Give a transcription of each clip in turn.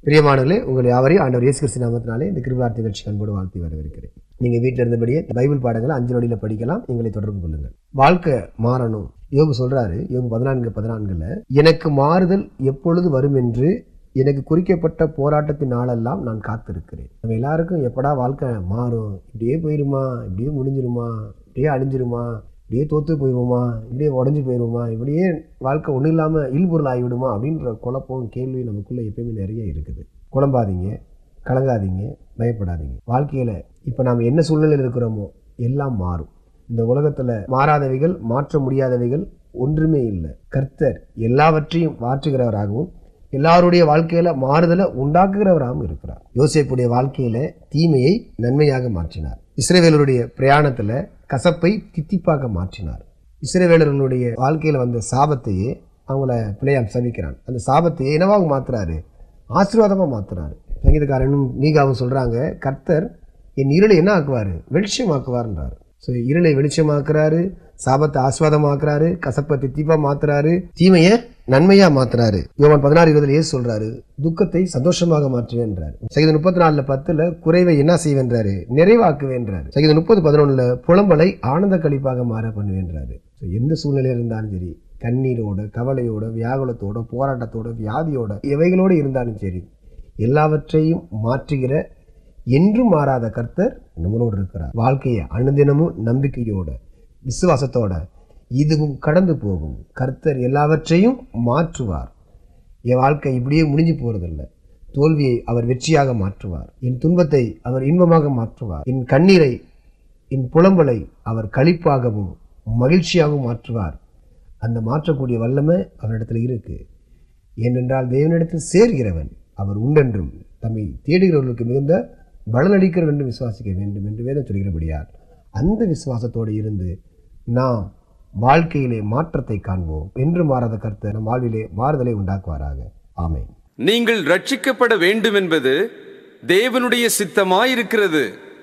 பிரியமானவர்களே உங்கள் யாவரையும் ஆண்டவர் இயேசு கிறிஸ்து நாமத்தினாலே இந்த கிருபலார் நிகழ்ச்சி அன்போடு வாழ்த்தி வரவேற்கிறேன் நீங்கள் வீட்டில் இருந்தபடியே பைபிள் பாடங்களை அஞ்சு நொடியில் படிக்கலாம் எங்களை தொடர்பு கொள்ளுங்கள் வாழ்க்கை மாறணும் யோபு சொல்றாரு யோபு பதினான்கு பதினான்குல எனக்கு மாறுதல் எப்பொழுது வரும் என்று எனக்கு குறிக்கப்பட்ட போராட்டத்தின் நாளெல்லாம் நான் காத்திருக்கிறேன் நம்ம எல்லாருக்கும் எப்படா வாழ்க்கை மாறும் இப்படியே போயிருமா இப்படியே முடிஞ்சிருமா இப்படியே அழிஞ்சிருமா இப்படியே தோத்து போயிடுவோமா இப்படியே உடஞ்சி போயிடுவோமா இப்படியே வாழ்க்கை ஒன்றும் இல்லாமல் இல்பொருள் ஆகிவிடுமா அப்படின்ற குழப்பம் கேள்வி நமக்குள்ளே எப்பயுமே நிறைய இருக்குது குழம்பாதீங்க கலங்காதீங்க பயப்படாதீங்க வாழ்க்கையில் இப்போ நாம் என்ன சூழ்நிலையில் இருக்கிறோமோ எல்லாம் மாறும் இந்த உலகத்தில் மாறாதவைகள் மாற்ற முடியாதவைகள் ஒன்றுமே இல்லை கர்த்தர் எல்லாவற்றையும் மாற்றுகிறவராகவும் எல்லாருடைய வாழ்க்கையில மாறுதலை உண்டாக்குகிறவராகவும் இருக்கிறார் யோசேப்புடைய வாழ்க்கையில தீமையை நன்மையாக மாற்றினார் இஸ்ரேவேலருடைய பிரயாணத்துல கசப்பை தித்திப்பாக மாற்றினார் இஸ்ரேவேலர்களுடைய வாழ்க்கையில வந்த சாபத்தையே அவங்கள பிள்ளையாம் சபிக்கிறான் அந்த சாபத்தையே என்னவாக மாத்துறாரு ஆசீர்வாதமாக மாத்துறாரு சங்கீதக்காரனும் மீகாவும் சொல்றாங்க கர்த்தர் என் இருளை என்ன ஆக்குவார் வெளிச்சமாக்குவார்ன்றார் ஸோ இருளை வெளிச்சமாக்குறாரு சாபத்தை ஆஸ்வாதமாக்குறாரு கசப்பை தித்திப்பா மாத்துறாரு தீமையை நன்மையா மாத்துறாரு யோவான் பதினாறு இருபதுல ஏசு சொல்றாரு துக்கத்தை சந்தோஷமாக மாற்றுவேன்றாரு சகித முப்பத்தி நாலுல பத்துல குறைவை என்ன செய்வேன்றாரு நிறைவாக்குவேன்றாரு சகித முப்பது பதினொன்னுல புலம்பலை ஆனந்த கழிப்பாக மாற பண்ணுவேன்றாரு ஸோ எந்த சூழ்நிலையில் இருந்தாலும் சரி கண்ணீரோட கவலையோட வியாகுலத்தோட போராட்டத்தோட வியாதியோட எவைகளோடு இருந்தாலும் சரி எல்லாவற்றையும் மாற்றுகிற என்றும் மாறாத கர்த்தர் நம்மளோடு இருக்கிறார் வாழ்க்கையை அனுதினமும் நம்பிக்கையோட விசுவாசத்தோட இதுவும் கடந்து போகும் கர்த்தர் எல்லாவற்றையும் மாற்றுவார் என் வாழ்க்கை இப்படியே முடிஞ்சு போறதில்ல தோல்வியை அவர் வெற்றியாக மாற்றுவார் என் துன்பத்தை அவர் இன்பமாக மாற்றுவார் என் கண்ணீரை என் புலம்பலை அவர் களிப்பாகவும் மகிழ்ச்சியாகவும் மாற்றுவார் அந்த மாற்றக்கூடிய வல்லமை அவரிடத்தில் இருக்கு ஏனென்றால் தேவனிடத்தில் சேர்கிறவன் அவர் உண்டென்றும் தம்மை தேடுகிறவர்களுக்கு மிகுந்த பலனளிக்கிறவர் என்று விசுவாசிக்க வேண்டும் என்று வேதம் சொல்கிறபடியால் அந்த விசுவாசத்தோடு இருந்து நாம் வாழ்க்கையிலே மாற்றத்தை காண்போம் என்று மாறாத கருத்தை நம் வாழ்விலே மாறுதலை உண்டாக்குவாராக ஆமென் நீங்கள் ரட்சிக்கப்பட வேண்டும் என்பது தேவனுடைய சித்தமாயிருக்கிறது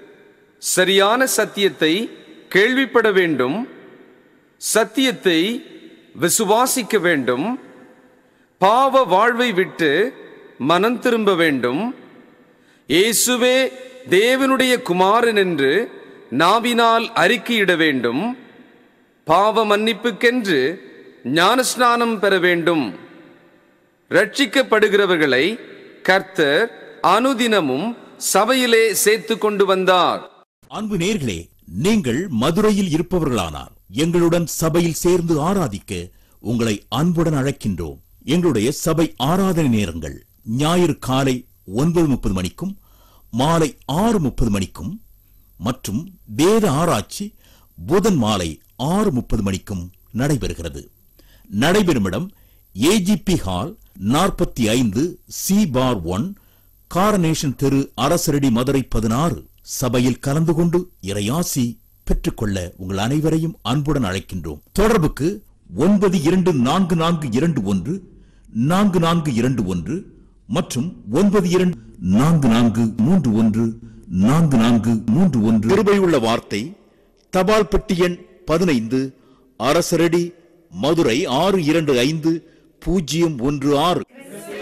சரியான சத்தியத்தை கேள்விப்பட வேண்டும் சத்தியத்தை விசுவாசிக்க வேண்டும் பாவ வாழ்வை விட்டு மனம் திரும்ப வேண்டும் இயேசுவே தேவனுடைய குமாரன் என்று நாவினால் அறிக்கையிட வேண்டும் பாவ மன்னிப்புக்கென்று ஞானஸ்நானம் பெற வேண்டும் ரட்சிக்கப்படுகிறவர்களை கர்த்தர் அனுதினமும் சபையிலே சேர்த்து கொண்டு வந்தார் அன்பு நேர்களே நீங்கள் மதுரையில் இருப்பவர்களானார் எங்களுடன் சபையில் சேர்ந்து ஆராதிக்க உங்களை அன்புடன் அழைக்கின்றோம் எங்களுடைய சபை ஆராதனை நேரங்கள் ஞாயிறு காலை ஒன்பது முப்பது மணிக்கும் மாலை ஆறு முப்பது மணிக்கும் மற்றும் வேத ஆராய்ச்சி புதன் மாலை ஆறு முப்பது மணிக்கும் நடைபெறுகிறது நடைபெறும் இடம் ஏஜிபி ஹால் நாற்பத்தி ஐந்து சி பார் ஒன் காரனேஷன் தெரு அரசரடி மதுரை பதினாறு சபையில் கலந்து கொண்டு இறையாசி பெற்றுக்கொள்ள உங்கள் அனைவரையும் அன்புடன் அழைக்கின்றோம் தொடர்புக்கு ஒன்பது இரண்டு நான்கு நான்கு இரண்டு ஒன்று நான்கு நான்கு இரண்டு ஒன்று மற்றும் ஒன்பது இரண்டு நான்கு நான்கு மூன்று ஒன்று நான்கு நான்கு மூன்று ஒன்று கிருபையுள்ள வார்த்தை தபால் பெட்டி எண் பதினைந்து அரசரடி மதுரை ஆறு இரண்டு ஐந்து பூஜ்ஜியம் ஒன்று ஆறு